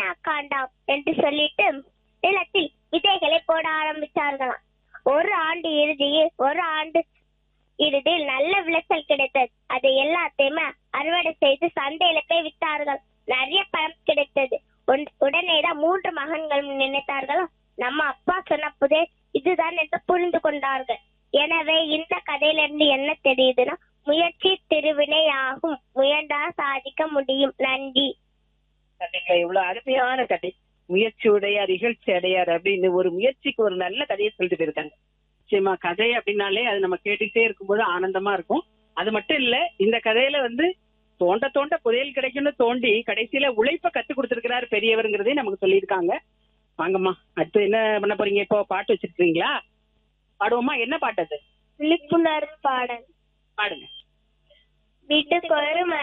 வீணாக்காண்டாம் என்று சொல்லிட்டு நிலத்தில் விதைகளை போட ஆரம்பித்தார்களாம் ஒரு ஆண்டு இறுதியில் ஒரு ஆண்டு இறுதியில் நல்ல விளைச்சல் கிடைத்தது அதை எல்லாத்தையுமே அறுவடை செய்து சந்தையில போய் வித்தார்கள் நிறைய பணம் கிடைத்தது உன்- உடனேதான் மூன்று மகன்களும் நினைத்தார்கள் நம்ம அப்பா சொன்ன புதே இதுதான் என்று புரிந்து கொண்டார்கள் எனவே இந்த கதையிலிருந்து என்ன தெரியுதுன்னா முயற்சி திருவினை ஆகும் முயன்றால் சாதிக்க முடியும் நன்றி கதைங்க இவ்வளவு அருமையான கதை முயற்சி உடையார் இகழ்ச்சி அடையார் அப்படின்னு ஒரு முயற்சிக்கு ஒரு நல்ல கதையை சொல்லிட்டு போயிருக்காங்க நிச்சயமா கதை அப்படின்னாலே அது நம்ம கேட்டுக்கிட்டே இருக்கும்போது ஆனந்தமா இருக்கும் அது மட்டும் இல்ல இந்த கதையில வந்து தோண்ட தோண்ட புதையல் கிடைக்கும்னு தோண்டி கடைசியில உழைப்ப கத்து கொடுத்திருக்கிறாரு பெரியவருங்கிறதையும் நமக்கு சொல்லியிருக்காங்க வாங்கம்மா அடுத்து என்ன பண்ண போறீங்க இப்போ பாட்டு வச்சிருக்கீங்களா பாடுவோமா என்ன பாட்டு அது விழிப்புணர்வு பாடல் பாடுங்க வீட்டுக்கு ஒரு